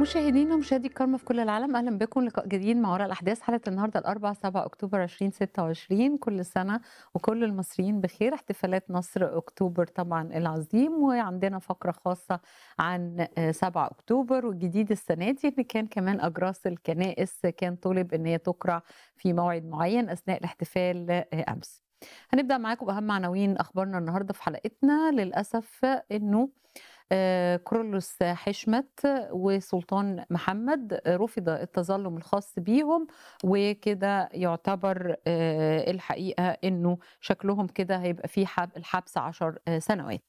مشاهدينا ومشاهدي الكرام في كل العالم اهلا بكم لقاء جديد مع وراء الاحداث حلقه النهارده الاربعاء 7 اكتوبر 2026 كل سنه وكل المصريين بخير احتفالات نصر اكتوبر طبعا العظيم وعندنا فقره خاصه عن 7 اكتوبر والجديد السنه دي ان كان كمان اجراس الكنائس كان طلب ان هي تقرع في موعد معين اثناء الاحتفال امس هنبدا معاكم باهم عناوين اخبارنا النهارده في حلقتنا للاسف انه كرولوس حشمت وسلطان محمد رفض التظلم الخاص بيهم وكده يعتبر الحقيقه انه شكلهم كده هيبقى في الحبس 10 سنوات